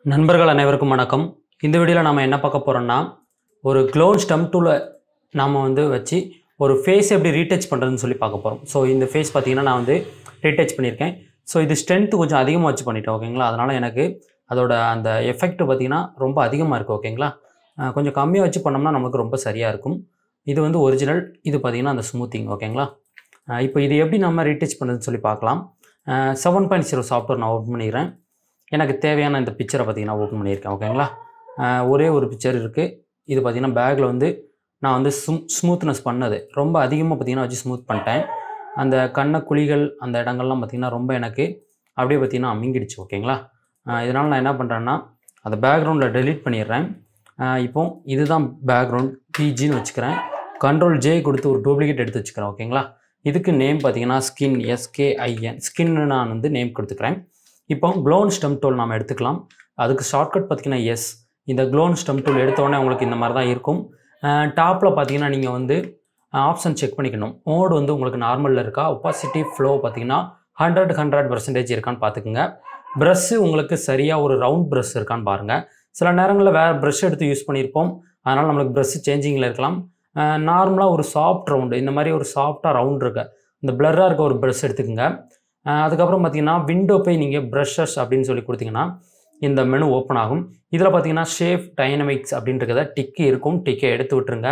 நண்பர்கள் அனைவருக்கும் வணக்கம் இந்த வீடியோவில் நம்ம என்ன பார்க்க போகிறோம்னா ஒரு க்ளோன் ஸ்டம் டூலை நாம் வந்து வச்சு ஒரு ஃபேஸ் எப்படி ரீடச் பண்ணுறதுன்னு சொல்லி பார்க்க போகிறோம் ஸோ இந்த ஃபேஸ் பார்த்தீங்கன்னா நான் வந்து ரீடச் பண்ணியிருக்கேன் ஸோ இது ஸ்ட்ரென்த்து கொஞ்சம் அதிகமாக வச்சு பண்ணிட்டேன் ஓகேங்களா அதனால் எனக்கு அதோட அந்த எஃபெக்ட் பார்த்தீங்கன்னா ரொம்ப அதிகமாக இருக்குது ஓகேங்களா அஹ் கொஞ்சம் கம்மியாக வச்சு பண்ணோம்னா நமக்கு ரொம்ப சரியாக இருக்கும் இது வந்து ஒரிஜினல் இது பார்த்தீங்கன்னா அந்த ஸ்மூத்திங் ஓகேங்களா அஹ் இப்போ இது எப்படி நம்ம ரீடச் பண்ணுறதுன்னு சொல்லி பார்க்கலாம் செவன் பாயிண்ட் ஜீரோ சாஃப்ட்வேர் நான் ஓப்பன் பண்ணிக்கிறேன் எனக்கு தேவையான இந்த பிக்சரை பார்த்தீங்கன்னா ஓப்பன் பண்ணியிருக்கேன் ஓகேங்களா அஹ் ஒரே ஒரு பிக்சர் இருக்குது இது பார்த்தீங்கன்னா பேக்கில் வந்து நான் வந்து ஸ்மூ ஸ்மூத்னஸ் பண்ணது ரொம்ப அதிகமாக பார்த்தீங்கன்னா வச்சு ஸ்மூத் பண்ணிட்டேன் அந்த கண்ண குழிகள் அந்த இடங்கள்லாம் பார்த்தீங்கன்னா ரொம்ப எனக்கு அப்படியே பார்த்தீங்கன்னா அமிங்கிடுச்சு ஓகேங்களா இதனால் நான் என்ன பண்ணுறேன்னா அந்த பேக்ரவுண்டில் டெலீட் பண்ணிடுறேன் அஹ் இப்போ இதுதான் பேக்ரவுண்ட் பிஜின்னு வச்சுக்கிறேன் கண்ட்ரோல் ஜே கொடுத்து ஒரு டூப்ளிகேட் எடுத்து வச்சுக்கிறேன் ஓகேங்களா இதுக்கு நேம் பார்த்தீங்கன்னா ஸ்கின் எஸ்கேஐஎன் ஸ்கின்னு நான் வந்து நேம் கொடுத்துக்கிறேன் இப்போ க்ளோன் ஸ்டெம் டூல் நாம் எடுத்துக்கலாம் அதுக்கு ஷார்ட்கட் பார்த்தீங்கன்னா எஸ் இந்த க்ளோன் ஸ்டெம் டூல் எடுத்தோடனே உங்களுக்கு இந்த மாதிரி தான் இருக்கும் டாப்பில் பார்த்தீங்கன்னா நீங்கள் வந்து ஆப்ஷன் செக் பண்ணிக்கணும் மோடு வந்து உங்களுக்கு நார்மலில் இருக்கா ஒப்பாசிட்டி ஃப்ளோ பார்த்தீங்கன்னா ஹண்ட்ரட் ஹண்ட்ரட் பர்சன்டேஜ் இருக்கான்னு பார்த்துக்குங்க ப்ரஷ்ஷு உங்களுக்கு சரியாக ஒரு ரவுண்ட் ப்ரஷ் இருக்கான்னு பாருங்கள் சில நேரங்களில் வேறு ப்ரஷ் எடுத்து யூஸ் பண்ணியிருப்போம் அதனால் நம்மளுக்கு ப்ரஷ் சேஞ்சிங்கில் இருக்கலாம் நார்மலாக ஒரு சாஃப்ட் ரவுண்டு இந்த மாதிரி ஒரு சாஃப்டாக ரவுண்ட் இருக்கு இந்த பிளர்ராக இருக்க ஒரு ப்ரஷ் எடுத்துக்கோங்க அஹ் அதுக்கப்புறம் பார்த்தீங்கன்னா விண்டோ போய் நீங்கள் ப்ரஷஸ் அப்படின்னு சொல்லி கொடுத்தீங்கன்னா இந்த மெனு ஓப்பன் ஆகும் இதில் பார்த்தீங்கன்னா ஷேப் டைனமிக்ஸ் அப்படின்றத டிக்கு இருக்கும் டிக்கை எடுத்து விட்டுருங்க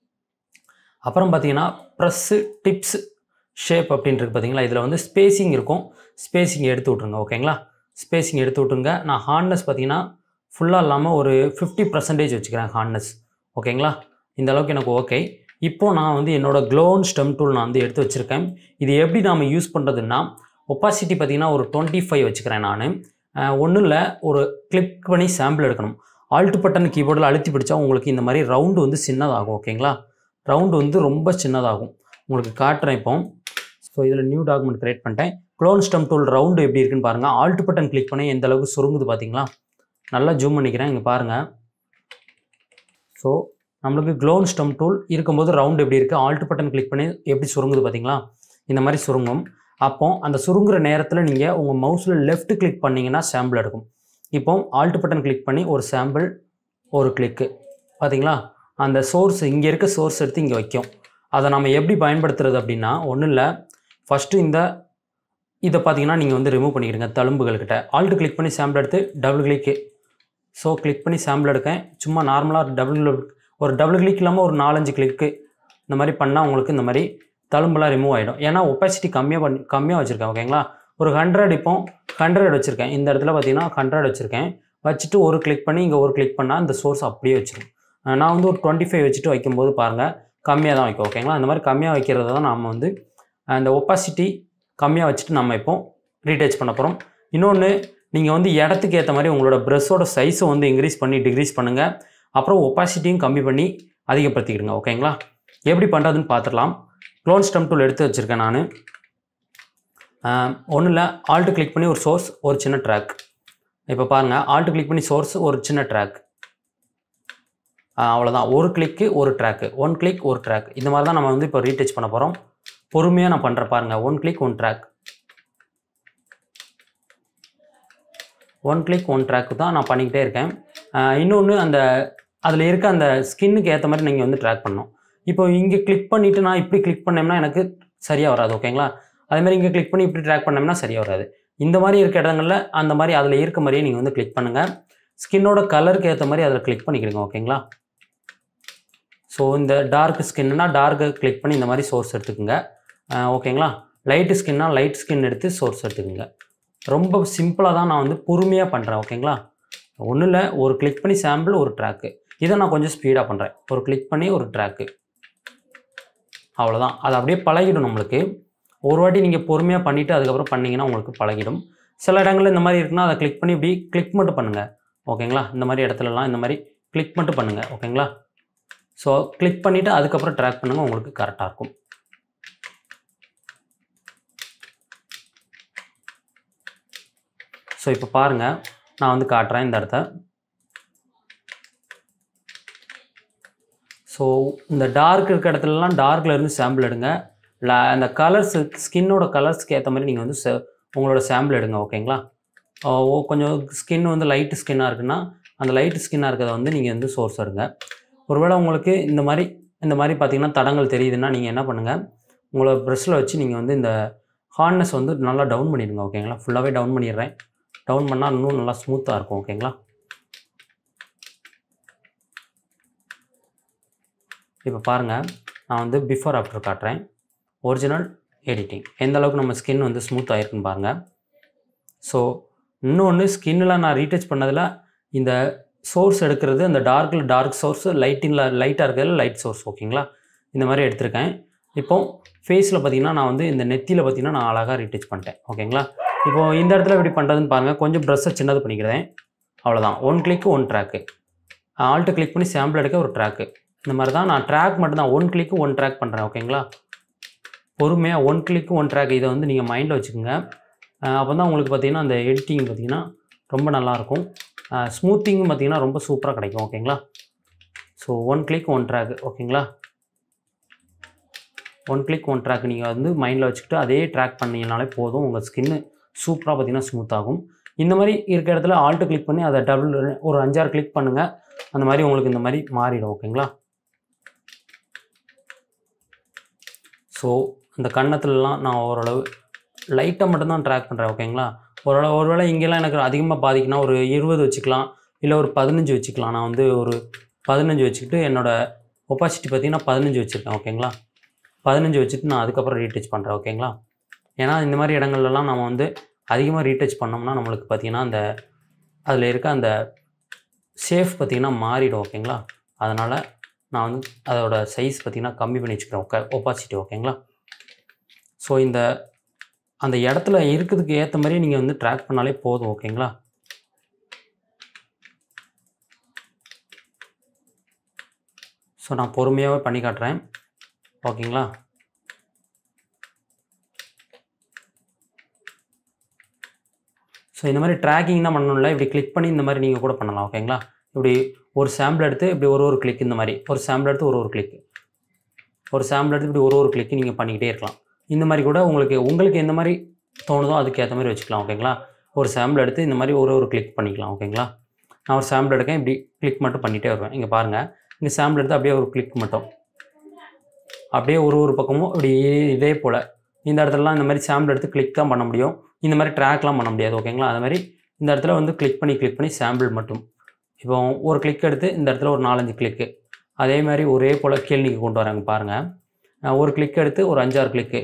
அப்புறம் பார்த்தீங்கன்னா ப்ரெஸ்ஸு டிப்ஸ் ஷேப் அப்படின்றது பார்த்தீங்களா இதில் வந்து ஸ்பேசிங் இருக்கும் ஸ்பேசிங் எடுத்து விட்ருங்க ஓகேங்களா ஸ்பேசிங் எடுத்து விட்ருங்க நான் ஹார்ட்னஸ் பார்த்தீங்கன்னா ஃபுல்லாக இல்லாமல் ஒரு ஃபிஃப்டி பர்சன்டேஜ் வச்சுக்கிறேன் ஹார்ட்னஸ் ஓகேங்களா இந்த அளவுக்கு எனக்கு ஓகே இப்போது நான் வந்து என்னோடய க்ளோன் ஸ்டெம் டூல் நான் வந்து எடுத்து வச்சுருக்கேன் இது எப்படி நாம் யூஸ் பண்ணுறதுன்னா ஒப்பாசிட்டி பார்த்தீங்கன்னா ஒரு டுவெண்ட்டி ஃபைவ் வச்சுக்கிறேன் நான் ஒன்றும் இல்லை ஒரு கிளிக் பண்ணி சாம்பிள் எடுக்கணும் ஆல்ட் பட்டன் கீபோர்டில் அழுத்தி பிடிச்சா உங்களுக்கு இந்த மாதிரி ரவுண்டு வந்து சின்னதாகும் ஓகேங்களா ரவுண்டு வந்து ரொம்ப சின்னதாகும் உங்களுக்கு காட்டுறேன் இப்போ ஸோ இதில் நியூ டாக்குமெண்ட் க்ரியேட் பண்ணிட்டேன் க்ளோன் ஸ்டம் டூல் ரவுண்டு எப்படி இருக்குன்னு பாருங்கள் ஆல்ட் பட்டன் கிளிக் பண்ணி எந்த அளவுக்கு சுருங்குது பார்த்தீங்களா நல்லா ஜூம் பண்ணிக்கிறேன் இங்கே பாருங்கள் ஸோ நம்மளுக்கு க்ளோன் ஸ்டம் டூல் இருக்கும்போது ரவுண்ட் எப்படி இருக்குது ஆல்ட் பட்டன் கிளிக் பண்ணி எப்படி சுருங்குது பார்த்தீங்களா இந்த மாதிரி சுருங்கும் அப்போ அந்த சுருங்குற நேரத்தில் நீங்கள் உங்கள் மவுஸில் லெஃப்ட் கிளிக் பண்ணிங்கன்னா சாம்பிள் எடுக்கும் இப்போ ஆல்ட் பட்டன் கிளிக் பண்ணி ஒரு சாம்பிள் ஒரு கிளிக்கு பார்த்தீங்களா அந்த சோர்ஸ் இங்கே இருக்க சோர்ஸ் எடுத்து இங்கே வைக்கும் அதை நம்ம எப்படி பயன்படுத்துறது அப்படின்னா ஒன்றும் இல்லை ஃபஸ்ட்டு இந்த இதை பார்த்தீங்கன்னா நீங்கள் வந்து ரிமூவ் பண்ணிக்கிடுங்க தழும்புகள்கிட்ட ஆல்ட் கிளிக் பண்ணி சாம்பிள் எடுத்து டபுள் கிளிக்கு ஸோ கிளிக் பண்ணி சாம்பிள் எடுக்கேன் சும்மா நார்மலாக டபுள் ஒரு டபுள் கிளிக் இல்லாமல் ஒரு நாலஞ்சு கிளிக்கு இந்த மாதிரி பண்ணால் உங்களுக்கு இந்த மாதிரி தழும்புலாம் ரிமூவ் ஆகிடும் ஏன்னா ஒப்பாசிட்டி கம்மியாக பண்ணி கம்மியாக வச்சுருக்கேன் ஓகேங்களா ஒரு ஹண்ட்ரட் இப்போ ஹண்ட்ரட் வச்சுருக்கேன் இந்த இடத்துல பார்த்தீங்கன்னா ஹண்ட்ரட் வச்சுருக்கேன் வச்சுட்டு ஒரு கிளிக் பண்ணி இங்கே ஒரு கிளிக் பண்ணால் இந்த சோர்ஸ் அப்படியே வச்சிரும் அஹ் நான் வந்து ஒரு டுவெண்ட்டி ஃபைவ் வச்சுட்டு வைக்கும்போது பாருங்கள் கம்மியாக தான் வைக்கும் ஓகேங்களா இந்த மாதிரி கம்மியாக வைக்கிறத தான் நம்ம வந்து அந்த ஒப்பாசிட்டி கம்மியாக வச்சுட்டு நம்ம இப்போ ரீடச் பண்ண போகிறோம் இன்னொன்று நீங்கள் வந்து இடத்துக்கு ஏற்ற மாதிரி உங்களோட ப்ரெஷ்ஷோட சைஸை வந்து இன்க்ரீஸ் பண்ணி டிக்ரீஸ் பண்ணுங்கள் அப்புறம் ஒப்பாசிட்டியும் கம்மி பண்ணி அதிகப்படுத்திக்கிடுங்க ஓகேங்களா எப்படி பண்ணுறதுன்னு பார்த்துடலாம் க்ளோன் ஸ்டம் டூல் எடுத்து வச்சுருக்கேன் நான் ஒன்றும் இல்லை ஆல்ட்டு கிளிக் பண்ணி ஒரு சோர்ஸ் ஒரு சின்ன ட்ராக் இப்போ பாருங்கள் ஆல்ட்டு கிளிக் பண்ணி சோர்ஸ் ஒரு சின்ன ட்ராக் அவ்வளோதான் ஒரு கிளிக்கு ஒரு ட்ராக்கு ஒன் கிளிக் ஒரு ட்ராக் இந்த மாதிரி தான் நம்ம வந்து இப்போ ரீடச் பண்ண போகிறோம் பொறுமையாக நான் பண்ணுறேன் பாருங்கள் one click one drag one click one drag தான் நான் பண்ணிக்கிட்டே இருக்கேன் இன்னொன்று அந்த அதில் இருக்க அந்த ஸ்கின்னுக்கு ஏற்ற மாதிரி நீங்கள் வந்து ட்ராக் பண்ணணும் இப்போ இங்கே கிளிக் பண்ணிவிட்டு நான் இப்படி கிளிக் பண்ணோம்னா எனக்கு சரியாக வராது ஓகேங்களா அதே மாதிரி இங்கே கிளிக் பண்ணி இப்படி ட்ராக் பண்ணோம்னா சரியாக வராது இந்த மாதிரி இருக்க இடங்களில் அந்த மாதிரி அதில் இருக்க மாதிரியே நீங்கள் வந்து கிளிக் பண்ணுங்கள் ஸ்கின்னோட கலருக்கு ஏற்ற மாதிரி அதில் கிளிக் பண்ணிக்கிடுங்க ஓகேங்களா ஸோ இந்த டார்க் ஸ்கின்னா டார்க்கு கிளிக் பண்ணி இந்த மாதிரி சோர்ஸ் எடுத்துக்கோங்க அஹ் ஓகேங்களா லைட்டு ஸ்கின்னா லைட் ஸ்கின் எடுத்து சோர்ஸ் எடுத்துக்கோங்க ரொம்ப சிம்பிளாக தான் நான் வந்து பொறுமையாக பண்ணுறேன் ஓகேங்களா ஒன்றும் இல்லை ஒரு கிளிக் பண்ணி சாம்பிள் ஒரு ட்ராக்கு இதை நான் கொஞ்சம் ஸ்பீடாக பண்ணுறேன் ஒரு கிளிக் பண்ணி ஒரு ட்ராக்கு அவ்வளோதான் அது அப்படியே பழகிடும் நம்மளுக்கு ஒரு வாட்டி நீங்கள் பொறுமையாக பண்ணிவிட்டு அதுக்கப்புறம் பண்ணிங்கன்னா உங்களுக்கு பழகிடும் சில இடங்களில் இந்த மாதிரி இருக்குன்னா அதை கிளிக் பண்ணி இப்படி கிளிக் மட்டும் பண்ணுங்கள் ஓகேங்களா இந்த மாதிரி இடத்துலலாம் இந்த மாதிரி கிளிக் மட்டும் பண்ணுங்கள் ஓகேங்களா ஸோ கிளிக் பண்ணிவிட்டு அதுக்கப்புறம் ட்ராக் பண்ணுங்கள் உங்களுக்கு கரெக்டாக இருக்கும் ஸோ இப்போ பாருங்கள் நான் வந்து காட்டுறேன் இந்த இடத்த ஸோ இந்த டார்க் இருக்க இடத்துலலாம் டார்க்கில் இருந்து சாம்பிள் எடுங்க ல- அந்த கலர்ஸ் ஸ்கின்னோட கலர்ஸ்க்கு ஏற்ற மாதிரி நீங்கள் வந்து ச- உங்களோட சாம்பிள் எடுங்க ஓகேங்களா ஆஹ் ஓ கொஞ்சம் ஸ்கின் வந்து லைட் ஸ்கின்னாக இருக்குன்னா அந்த லைட் ஸ்கின்னாக இருக்கிறத வந்து நீங்கள் வந்து சோர்ஸ் எடுங்க ஒருவேளை உங்களுக்கு இந்த மாதிரி இந்த மாதிரி பார்த்தீங்கன்னா தடங்கள் தெரியுதுன்னா நீங்கள் என்ன பண்ணுங்கள் உங்களை ப்ரெஷ்ஷில் வச்சு நீங்கள் வந்து இந்த ஹார்ட்னஸ் வந்து நல்லா டவுன் பண்ணிடுங்க ஓகேங்களா ஃபுல்லாகவே டவுன் பண்ணிடுறேன் டவுன் பண்ணால் இன்னும் நல்லா ஸ்மூத்தாக இருக்கும் ஓகேங்களா இப்போ பாருங்கள் நான் வந்து பிஃபோர் ஆஃப்டர் காட்டுறேன் ஒரிஜினல் எடிட்டிங் எந்த அளவுக்கு நம்ம ஸ்கின் வந்து ஸ்மூத் ஆகிருக்குன்னு பாருங்கள் ஸோ இன்னொன்று ஸ்கின்னில் நான் ரீடச் பண்ணதில் இந்த சோர்ஸ் எடுக்கிறது அந்த டார்க்கில் டார்க் சோர்ஸ் லைட்டிங்கில் லைட்டாக இருக்கிறதுல லைட் சோர்ஸ் ஓகேங்களா இந்த மாதிரி எடுத்திருக்கேன் இப்போ ஃபேஸில் பார்த்தீங்கன்னா நான் வந்து இந்த நெத்தியில் பார்த்தீங்கன்னா நான் அழகாக ரீடச் பண்ணிட்டேன் ஓகேங்களா இப்போ இந்த இடத்துல எப்படி பண்ணுறதுன்னு பாருங்கள் கொஞ்சம் ப்ரெஷ்ஷை சின்னது பண்ணிக்கிறேன் அவ்வளோதான் one click one drag alt click பண்ணி சாம்பிள் எடுக்க ஒரு ட்ராக்கு இந்த மாதிரி தான் நான் ட்ராக் மட்டும்தான் ஒன் கிளிக்கு ஒன் ட்ராக் பண்ணுறேன் ஓகேங்களா பொறுமையாக ஒன் கிளிக்கு ஒன் ட்ராக் இதை வந்து நீங்கள் மைண்டில் வச்சுக்கோங்க அப்போ தான் உங்களுக்கு பார்த்தீங்கன்னா அந்த எடிட்டிங் பார்த்தீங்கன்னா ரொம்ப நல்லாயிருக்கும் ஸ்மூத்திங்கும் பார்த்தீங்கன்னா ரொம்ப சூப்பராக கிடைக்கும் ஓகேங்களா so one click one drag ஓகேங்களா ஒன் கிளிக் ஒன் ட்ராக் நீங்கள் வந்து மைண்டில் வச்சுக்கிட்டு அதே ட்ராக் பண்ணீங்கனாலே போதும் உங்கள் ஸ்கின்னு சூப்பராக பார்த்தீங்கன்னா ஸ்மூத் ஆகும் இந்த மாதிரி இருக்க இடத்துல ஆல்ட்டு கிளிக் பண்ணி அதை டபுள் ஒரு அஞ்சாறு கிளிக் பண்ணுங்கள் அந்த மாதிரி உங்களுக்கு இந்த மாதிரி மாறிடும் ஓகேங்களா ஸோ அந்த கன்னத்துலலாம் நான் ஓரளவு லைட்டாக மட்டும்தான் ட்ராக் பண்ணுறேன் ஓகேங்களா ஓரளவு ஒருவேளை இங்கெல்லாம் எனக்கு அதிகமாக பாதிக்குன்னா ஒரு இருபது வச்சுக்கலாம் இல்லை ஒரு பதினஞ்சு வச்சுக்கலாம் நான் வந்து ஒரு பதினஞ்சு வச்சுக்கிட்டு என்னோடய ஒப்பாசிட்டி பார்த்தீங்கன்னா பதினஞ்சு வச்சுருக்கேன் ஓகேங்களா பதினஞ்சு வச்சுட்டு நான் அதுக்கப்புறம் ரீடச் பண்ணுறேன் ஓகேங்களா ஏன்னா இந்த மாதிரி இடங்கள்லாம் நம்ம வந்து அதிகமாக ரீடச் பண்ணோம்னா நம்மளுக்கு பார்த்தீங்கன்னா அந்த அதில் இருக்க அந்த சேஃப் பார்த்திங்கன்னா மாறிடும் ஓகேங்களா அதனால் நான் வந்து அதோட சைஸ் பார்த்திங்கன்னா கம்மி பண்ணி வச்சுக்கிறேன் ஓகே ஒப்பாசிட்டி ஓகேங்களா ஸோ இந்த அந்த இடத்துல இருக்கிறதுக்கு ஏற்ற மாதிரி நீங்கள் வந்து ட்ராக் பண்ணாலே போதும் ஓகேங்களா ஸோ நான் பொறுமையாகவே பண்ணி காட்டுறேன் ஓகேங்களா ஸோ இந்த மாதிரி ட்ராக்கிங் தான் பண்ணணும்ல இப்படி கிளிக் பண்ணி இந்த மாதிரி நீங்கள் கூட பண்ணலாம் ஓகேங்களா இப்படி ஒரு சாம்பிள் எடுத்து இப்படி ஒரு ஒரு கிளிக் இந்த மாதிரி ஒரு சாம்பிள் எடுத்து ஒரு ஒரு கிளிக் ஒரு சாம்பிள் எடுத்து இப்படி ஒரு ஒரு கிளிக் நீங்கள் பண்ணிக்கிட்டே இருக்கலாம் இந்த மாதிரி கூட உங்களுக்கு உங்களுக்கு எந்த மாதிரி தோணுதோ அதுக்கு ஏற்ற மாதிரி வச்சுக்கலாம் ஓகேங்களா ஒரு சாம்பிள் எடுத்து இந்த மாதிரி ஒரு ஒரு கிளிக் பண்ணிக்கலாம் ஓகேங்களா நான் ஒரு சாம்பிள் எடுக்கேன் இப்படி கிளிக் மட்டும் பண்ணிகிட்டே வருவேன் இங்கே பாருங்கள் இங்கே சாம்பிள் எடுத்து அப்படியே ஒரு கிளிக் மட்டும் அப்படியே ஒரு ஒரு பக்கமும் இப்படி இதே போல் இந்த இடத்துலலாம் இந்த மாதிரி சாம்பிள் எடுத்து கிளிக் தான் பண்ண முடியும் இந்த மாதிரி ட்ராக்லாம் பண்ண முடியாது ஓகேங்களா அது மாதிரி இந்த இடத்துல வந்து கிளிக் பண்ணி கிளிக் பண்ணி சாம்பிள் மட்டும் இப்போ ஒரு கிளிக் எடுத்து இந்த இடத்துல ஒரு நாலஞ்சு கிளிக்கு அதே மாதிரி ஒரே போல் கேள்விக்கு கொண்டு வராங்க பாருங்கள் ஒரு கிளிக் எடுத்து ஒரு அஞ்சாறு கிளிக்கு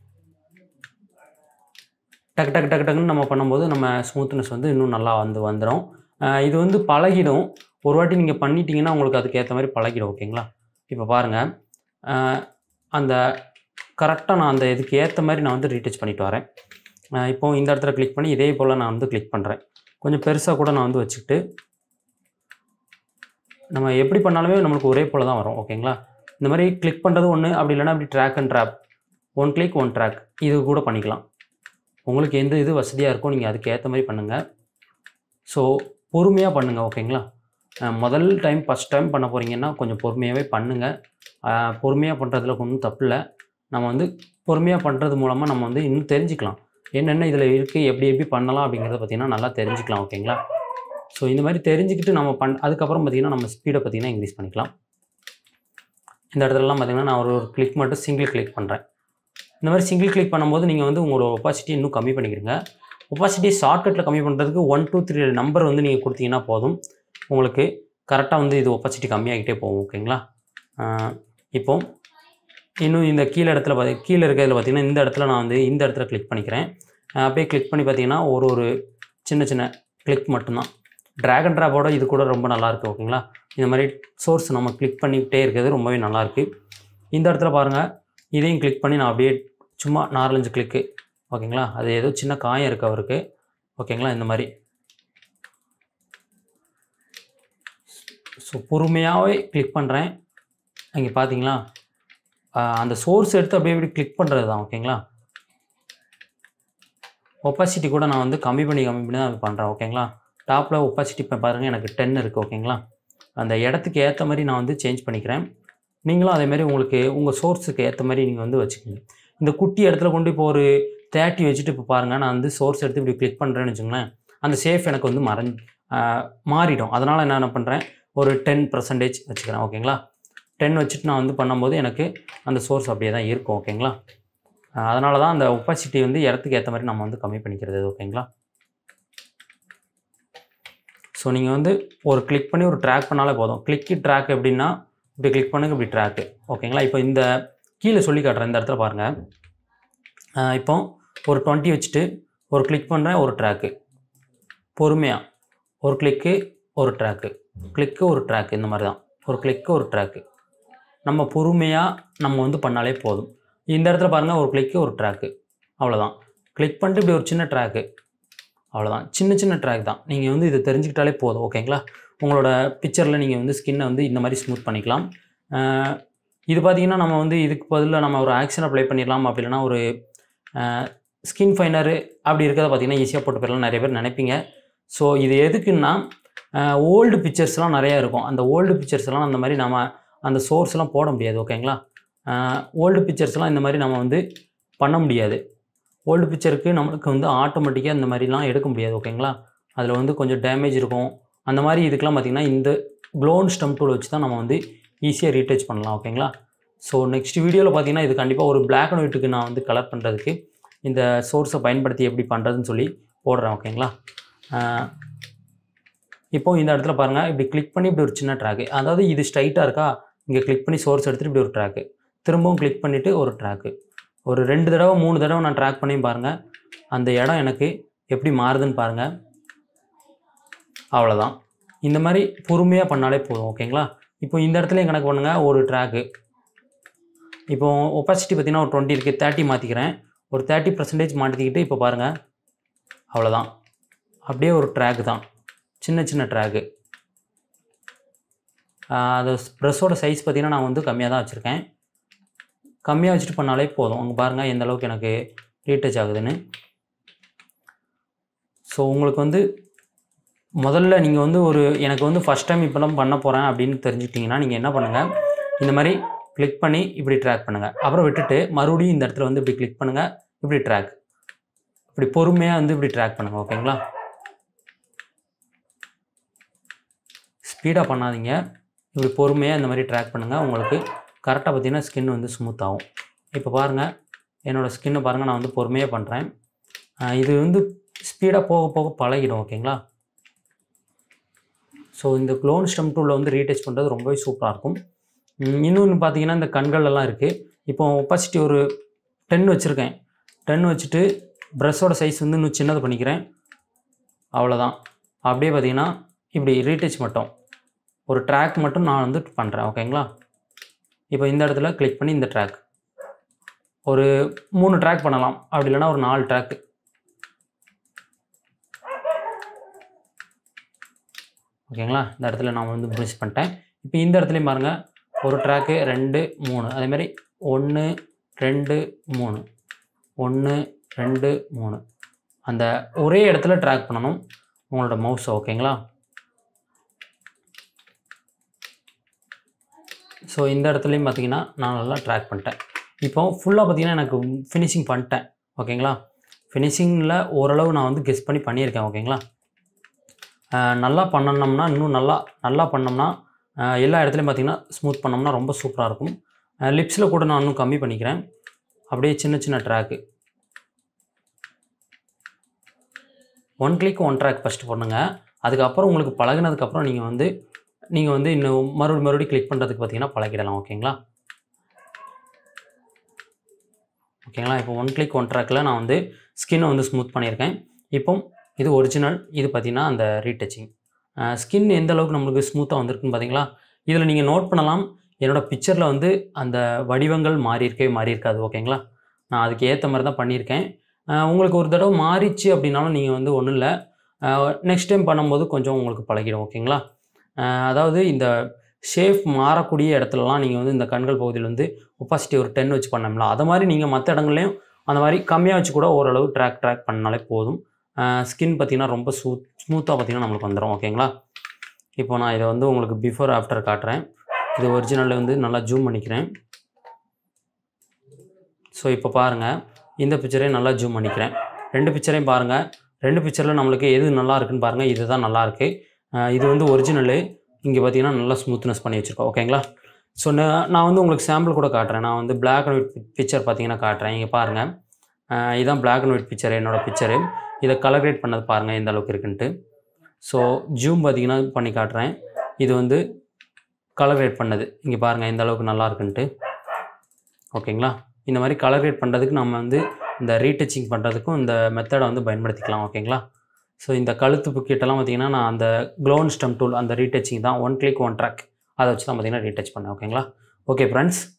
டக்கு டக்கு டக்கு டக்குன்னு நம்ம பண்ணும்போது நம்ம ஸ்மூத்னஸ் வந்து இன்னும் நல்லா வந்து வந்துடும் இது வந்து பழகிடும் ஒரு வாட்டி நீங்கள் பண்ணிட்டீங்கன்னா உங்களுக்கு அதுக்கு ஏற்ற மாதிரி பழகிடும் ஓகேங்களா இப்போ பாருங்கள் அந்த கரெக்டாக நான் அந்த இதுக்கு ஏற்ற மாதிரி நான் வந்து ரீடச் பண்ணிட்டு வரேன் இப்போ இந்த இடத்துல கிளிக் பண்ணி இதே போல் நான் வந்து கிளிக் பண்ணுறேன் கொஞ்சம் பெருசாக கூட நான் வந்து வச்சுக்கிட்டு நம்ம எப்படி பண்ணாலுமே நம்மளுக்கு ஒரே போல் தான் வரும் ஓகேங்களா இந்த மாதிரி கிளிக் பண்ணுறது ஒன்று அப்படி இல்லைன்னா அப்படி drag and drop one click one drag இது கூட பண்ணிக்கலாம் உங்களுக்கு எந்த இது வசதியாக இருக்கோ நீங்கள் அதுக்கு ஏற்ற மாதிரி பண்ணுங்கள் ஸோ பொறுமையாக பண்ணுங்கள் ஓகேங்களா முதல் டைம் ஃபஸ்ட் டைம் பண்ண போகிறீங்கன்னா கொஞ்சம் பொறுமையாகவே பண்ணுங்கள் பொறுமையாக பண்ணுறதுல ஒன்றும் தப்பு இல்லை நம்ம வந்து பொறுமையாக பண்ணுறது மூலமாக நம்ம வந்து இன்னும் தெரிஞ்சுக்கலாம் என்னென்ன இதில் இருக்குது எப்படி எப்படி பண்ணலாம் அப்படிங்கிறத பார்த்திங்கன்னா நல்லா தெரிஞ்சுக்கலாம் ஓகேங்களா ஸோ இந்த மாதிரி தெரிஞ்சுக்கிட்டு நம்ம பண் அதுக்கப்புறம் பார்த்திங்கன்னா நம்ம ஸ்பீடை பார்த்திங்கன்னா இன்க்ரீஸ் பண்ணிக்கலாம் இந்த இடத்துலலாம் பார்த்திங்கன்னா நான் ஒரு ஒரு கிளிக் மட்டும் சிங்கிள் கிளிக் பண்ணுறேன் இந்த மாதிரி சிங்கிள் கிளிக் பண்ணும்போது நீங்கள் வந்து உங்களோட ஒப்பாசிட்டி இன்னும் கம்மி பண்ணிக்கிறீங்க ஒப்பாசிட்டி ஷார்ட்கட்டில் கம்மி பண்ணுறதுக்கு ஒன் டூ த்ரீ நம்பர் வந்து நீங்கள் கொடுத்தீங்கன்னா போதும் உங்களுக்கு கரெக்டாக வந்து இது ஒப்பாசிட்டி கம்மியாகிட்டே போகும் ஓகேங்களா இப்போ இன்னும் இந்த கீழே இடத்துல பார்த்தி கீழே இருக்கிறதுல பார்த்திங்கன்னா இந்த இடத்துல நான் வந்து இந்த இடத்துல கிளிக் பண்ணிக்கிறேன் அப்படியே கிளிக் பண்ணி பார்த்தீங்கன்னா ஒரு ஒரு சின்ன சின்ன கிளிக் மட்டும்தான் ட்ராகன் ட்ராப்போட இது கூட ரொம்ப நல்லாயிருக்கு ஓகேங்களா இந்த மாதிரி சோர்ஸ் நம்ம கிளிக் பண்ணிக்கிட்டே இருக்கிறது ரொம்பவே நல்லாயிருக்கு இந்த இடத்துல பாருங்கள் இதையும் கிளிக் பண்ணி நான் அப்படியே சும்மா நாலஞ்சு கிளிக்கு ஓகேங்களா அது ஏதோ சின்ன காயம் இருக்குது அவருக்கு ஓகேங்களா இந்த மாதிரி ஸோ பொறுமையாகவே கிளிக் பண்ணுறேன் இங்கே பார்த்தீங்களா அந்த சோர்ஸ் எடுத்து அப்படியே இப்படி கிளிக் பண்ணுறது தான் ஓகேங்களா ஒப்பாசிட்டி கூட நான் வந்து கம்மி பண்ணி கம்மி பண்ணி தான் பண்ணுறேன் ஓகேங்களா டாப்பில் ஒப்பாசிட்டி இப்போ பாருங்கள் எனக்கு டென் இருக்குது ஓகேங்களா அந்த இடத்துக்கு ஏற்ற மாதிரி நான் வந்து சேஞ்ச் பண்ணிக்கிறேன் நீங்களும் அதேமாதிரி உங்களுக்கு உங்கள் சோர்ஸுக்கு ஏற்ற மாதிரி நீங்கள் வந்து வச்சுக்கோங்க இந்த குட்டி இடத்துல கொண்டு இப்போ ஒரு தேர்ட்டி வச்சுட்டு இப்போ பாருங்கள் நான் வந்து சோர்ஸ் எடுத்து இப்படி கிளிக் பண்ணுறேன்னு வச்சுங்களேன் அந்த சேஃப் எனக்கு வந்து மறைஞ் ஆஹ் மாறிடும் அதனால் நான் என்ன பண்ணுறேன் ஒரு டென் பர்சன்டேஜ் வச்சுக்கிறேன் ஓகேங்களா டென் வச்சுட்டு நான் வந்து பண்ணும்போது எனக்கு அந்த சோர்ஸ் அப்படியே தான் இருக்கும் ஓகேங்களா அதனால தான் அந்த ஒப்பாசிட்டி வந்து இடத்துக்கு ஏற்ற மாதிரி நம்ம வந்து கம்மி பண்ணிக்கிறது ஓகேங்களா ஸோ நீங்கள் வந்து ஒரு கிளிக் பண்ணி ஒரு ட்ராக் பண்ணாலே போதும் கிளிக்கு ட்ராக் எப்படின்னா இப்படி கிளிக் பண்ணுங்க இப்படி ட்ராக்கு ஓகேங்களா இப்போ இந்த கீழே சொல்லி காட்டுறேன் இந்த இடத்துல பாருங்கள் இப்போ ஒரு டுவெண்ட்டி வச்சுட்டு ஒரு கிளிக் பண்ணுறேன் ஒரு ட்ராக்கு பொறுமையாக ஒரு கிளிக்கு ஒரு ட்ராக்கு கிளிக்கு ஒரு ட்ராக்கு இந்த மாதிரி தான் ஒரு கிளிக்கு ஒரு ட்ராக்கு நம்ம பொறுமையாக நம்ம வந்து பண்ணாலே போதும் இந்த இடத்துல பாருங்கள் ஒரு கிளிக்கு ஒரு ட்ராக்கு அவ்வளோதான் கிளிக் பண்ணிட்டு இப்படி ஒரு சின்ன ட்ராக்கு அவ்வளோதான் சின்ன சின்ன ட்ராக் தான் நீங்கள் வந்து இதை தெரிஞ்சுக்கிட்டாலே போதும் ஓகேங்களா உங்களோட பிக்சரில் நீங்கள் வந்து ஸ்கின்னை வந்து இந்த மாதிரி ஸ்மூத் பண்ணிக்கலாம் அஹ் இது பார்த்தீங்கன்னா நம்ம வந்து இதுக்கு பதிலாக நம்ம ஒரு ஆக்ஷன் அப்ளை பண்ணிடலாம் அப்படி இல்லைன்னா ஒரு ஸ்கின் ஃபைனரு அப்படி இருக்கிறத பார்த்தீங்கன்னா ஈஸியாக போட்டு போயிடலாம் நிறைய பேர் நினைப்பீங்க ஸோ இது எதுக்குன்னா ஓல்டு பிக்சர்ஸ்லாம் நிறையா இருக்கும் அந்த ஓல்டு பிக்சர்ஸ்லாம் அந்த மாதிரி நம்ம அந்த சோர்ஸ்லாம் போட முடியாது ஓகேங்களா ஓல்டு பிக்சர்ஸ்லாம் இந்த மாதிரி நம்ம வந்து பண்ண முடியாது ஓல்டு பிக்சருக்கு நம்மளுக்கு வந்து ஆட்டோமேட்டிக்காக இந்த மாதிரிலாம் எடுக்க முடியாது ஓகேங்களா அதில் வந்து கொஞ்சம் டேமேஜ் இருக்கும் அந்த மாதிரி இதுக்கெலாம் பார்த்திங்கன்னா இந்த க்ளோன் ஸ்டம் டூல் வச்சு தான் நம்ம வந்து ஈஸியாக ரீடச் பண்ணலாம் ஓகேங்களா ஸோ நெக்ஸ்ட் வீடியோவில் பார்த்தீங்கன்னா இது கண்டிப்பாக ஒரு Black அண்ட் ஒயிட்டுக்கு நான் வந்து கலர் பண்ணுறதுக்கு இந்த சோர்ஸை பயன்படுத்தி எப்படி பண்ணுறதுன்னு சொல்லி போடுறேன் ஓகேங்களா ஆஹ் இப்போ இந்த இடத்துல பாருங்கள் இப்படி கிளிக் பண்ணி இப்படி ஒரு சின்ன ட்ராக்கு அதாவது இது ஸ்ட்ரைட்டாக இருக்கா இங்கே கிளிக் பண்ணி சோர்ஸ் எடுத்துகிட்டு இப்படி ஒரு ட்ராக்கு திரும்பவும் கிளிக் பண்ணிவிட்டு ஒரு ட்ராக்கு ஒரு ரெண்டு தடவை மூணு தடவை நான் ட்ராக் பண்ணி பாருங்கள் அந்த இடம் எனக்கு எப்படி மாறுதுன்னு பாருங்கள் அவ்வளோதான் இந்த மாதிரி பொறுமையாக பண்ணாலே போதும் ஓகேங்களா இப்போ இந்த இடத்துலையும் கணக்கு பண்ணுங்கள் ஒரு ட்ராக்கு இப்போ ஒப்பாசிட்டி பார்த்தீங்கன்னா ஒரு டுவெண்ட்டி இருக்குது தேர்ட்டி மாற்றிக்கிறேன் ஒரு தேர்ட்டி பர்சன்டேஜ் மாற்றிக்கிட்டு இப்போ பாருங்கள் அவ்வளோதான் அப்படியே ஒரு ட்ராக் தான் சின்ன சின்ன ட்ராக்கு அது ப்ரெஸ்ஸோட சைஸ் பார்த்தீங்கன்னா நான் வந்து கம்மியாக தான் வச்சுருக்கேன் கம்மியாக வச்சுட்டு பண்ணாலே போதும் அங்கே பாருங்கள் எந்த அளவுக்கு எனக்கு ரீடச் ஆகுதுன்னு ஸோ உங்களுக்கு வந்து முதல்ல நீங்கள் வந்து ஒரு எனக்கு வந்து ஃபஸ்ட் டைம் இப்போலாம் பண்ண போகிறேன் அப்படின்னு தெரிஞ்சுக்கிட்டிங்கன்னா நீங்கள் என்ன பண்ணுங்கள் இந்த மாதிரி கிளிக் பண்ணி இப்படி ட்ராக் பண்ணுங்கள் அப்புறம் விட்டுட்டு மறுபடியும் இந்த இடத்துல வந்து இப்படி கிளிக் பண்ணுங்கள் இப்படி ட்ராக் இப்படி பொறுமையாக வந்து இப்படி ட்ராக் பண்ணுங்கள் ஓகேங்களா ஸ்பீடாக பண்ணாதீங்க இப்படி பொறுமையாக இந்த மாதிரி ட்ராக் பண்ணுங்கள் உங்களுக்கு கரெக்டாக பார்த்தீங்கன்னா ஸ்கின் வந்து ஸ்மூத் ஆகும் இப்போ பாருங்கள் என்னோடய ஸ்கின்னை பாருங்கள் நான் வந்து பொறுமையாக பண்ணுறேன் இது வந்து ஸ்பீடாக போக போக பழகிடும் ஓகேங்களா ஸோ இந்த க்ளோன் ஸ்டம் டூலில் வந்து ரீடச் பண்ணுறது ரொம்பவே சூப்பராக இருக்கும் ம், இன்னொன்று பார்த்தீங்கன்னா இந்த கண்கள் எல்லாம் இருக்குது இப்போ ஒப்பாசிட்டி ஒரு டென் வச்சுருக்கேன் டென் வச்சுட்டு ப்ரஷ்ஷோட சைஸ் வந்து இன்னும் சின்னது பண்ணிக்கிறேன் அவ்வளோதான் அப்படியே பார்த்தீங்கன்னா இப்படி ரீடச் மட்டும் ஒரு ட்ராக் மட்டும் நான் வந்து பண்ணுறேன் ஓகேங்களா இப்போ இந்த இடத்துல கிளிக் பண்ணி இந்த ட்ராக் ஒரு மூணு ட்ராக் பண்ணலாம் அப்படி இல்லைன்னா ஒரு நாலு ட்ராக் ஓகேங்களா இந்த இடத்துல நான் வந்து மிஸ் பண்ணிட்டேன் இப்போ இந்த இடத்துலையும் பாருங்கள் ஒரு ட்ராக்கு ரெண்டு மூணு அதே மாதிரி ஒன்று ரெண்டு மூணு ஒன்று ரெண்டு மூணு அந்த ஒரே இடத்துல ட்ராக் பண்ணணும் உங்களோட மவுஸ் ஓகேங்களா ஸோ இந்த இடத்துலையும் பார்த்தீங்கன்னா நான் நல்லா ட்ராக் பண்ணிட்டேன் இப்போ ஃபுல்லாக பார்த்தீங்கன்னா எனக்கு ஃபினிஷிங் பண்ணிட்டேன் ஓகேங்களா ஃபினிஷிங்கில் ஓரளவு நான் வந்து கெஸ் பண்ணி பண்ணியிருக்கேன் ஓகேங்களா ஆஹ் நல்லா பண்ணணும்னா இன்னும் நல்லா நல்லா பண்ணோம்னா ஆஹ் எல்லா இடத்துலையும் பார்த்தீங்கன்னா ஸ்மூத் பண்ணோம்னா ரொம்ப சூப்பராக இருக்கும் லிப்ஸில் கூட நான் இன்னும் கம்மி பண்ணிக்கிறேன் அப்படியே சின்ன சின்ன drag one click one drag first பண்ணுங்க அதுக்கப்புறம் உங்களுக்கு பழகுனதுக்கப்புறம் நீங்கள் வந்து நீங்கள் வந்து இன்னும் மறுபடியும் மறுபடியும் கிளிக் பண்ணுறதுக்கு பார்த்தீங்கன்னா பழகிடலாம் ஓகேங்களா ஓகேங்களா இப்போ ஒன் கிளிக் ஒன் ட்ராக்கில் நான் வந்து ஸ்கின்னை வந்து ஸ்மூத் பண்ணியிருக்கேன் இப்போ இது ஒரிஜினல் இது பார்த்தீங்கன்னா அந்த ரீடச்சிங் ஸ்கின் எந்த அளவுக்கு நம்மளுக்கு ஸ்மூத்தாக வந்திருக்குன்னு பார்த்தீங்களா இதில் நீங்கள் நோட் பண்ணலாம் என்னோட பிக்சரில் வந்து அந்த வடிவங்கள் மாறி இருக்கவே மாறி இருக்காது ஓகேங்களா நான் அதுக்கு ஏற்ற மாதிரி தான் பண்ணியிருக்கேன் அஹ் உங்களுக்கு ஒரு தடவை மாறிச்சு அப்படின்னாலும் நீங்கள் வந்து ஒன்றும் இல்லை நெக்ஸ்ட் டைம் பண்ணும்போது கொஞ்சம் உங்களுக்கு பழகிடும் ஓகேங்களா அஹ் அதாவது இந்த ஷேப் மாறக்கூடிய இடத்துலலாம் நீங்கள் வந்து இந்த கண்கள் பகுதியில் வந்து ஒப்பாசிட்டி ஒரு டென் வச்சு பண்ணோம்ல அது மாதிரி நீங்கள் மற்ற இடங்கள்லையும் அந்த மாதிரி கம்மியாக வச்சு கூட ஓரளவு ட்ராக் ட்ராக் பண்ணாலே போதும் ஸ்கின் பார்த்தீங்கன்னா ரொம்ப ஸ்மூ ஸ்மூத்தாக பார்த்தீங்கன்னா நம்மளுக்கு வந்துடும் ஓகேங்களா இப்போ நான் இதை வந்து உங்களுக்கு பிஃபோர் ஆஃப்டர் காட்டுறேன் இது ஒரிஜினலில் வந்து நல்லா ஜூம் பண்ணிக்கிறேன் ஸோ இப்போ பாருங்கள் இந்த பிக்சரையும் நல்லா ஜூம் பண்ணிக்கிறேன் ரெண்டு பிக்சரையும் பாருங்கள் ரெண்டு பிக்சரில் நம்மளுக்கு எது நல்லா இருக்குன்னு பாருங்கள் இதுதான் நல்லா இருக்கு அஹ் இது வந்து ஒரிஜினலு இங்கே பார்த்தீங்கன்னா நல்லா ஸ்மூத்னஸ் பண்ணி வச்சுருக்கோம் ஓகேங்களா ஸோ நான் வந்து உங்களுக்கு சாம்பிள் கூட காட்டுறேன் நான் வந்து பிளாக் அண்ட் ஒயிட் பிக்சர் பார்த்தீங்கன்னா காட்டுறேன் இங்கே பாருங்கள் அஹ் இதான் பிளாக் அண்ட் ஒயிட் பிக்சர் என்னோட பிக்சரு இதை கலர் கிரேட் பண்ணது பாருங்கள் எந்த அளவுக்கு இருக்குன்ட்டு ஸோ ஜூம் பார்த்தீங்கன்னா பண்ணி காட்டுறேன் இது வந்து கலர் கிரேட் பண்ணது இங்கே பாருங்கள் எந்த அளவுக்கு நல்லா இருக்குன்ட்டு ஓகேங்களா இந்த மாதிரி கலர் கிரேட் பண்ணுறதுக்கு நம்ம வந்து இந்த ரீடச்சிங் பண்ணுறதுக்கும் இந்த மெத்தடை வந்து பயன்படுத்திக்கலாம் ஓகேங்களா ஸோ இந்த கழுத்து புக்கிட்டெல்லாம் பார்த்தீங்கன்னா நான் அந்த க்ளோன் ஸ்டம் டூல் அந்த ரீடச்சிங் தான் ஒன் கிளிக் ஒன் ட்ராக் அதை வச்சு தான் பார்த்தீங்கன்னா ரீடச் பண்ணேன் ஓகேங்களா ஓகே ஃப்ரெண்ட்ஸ்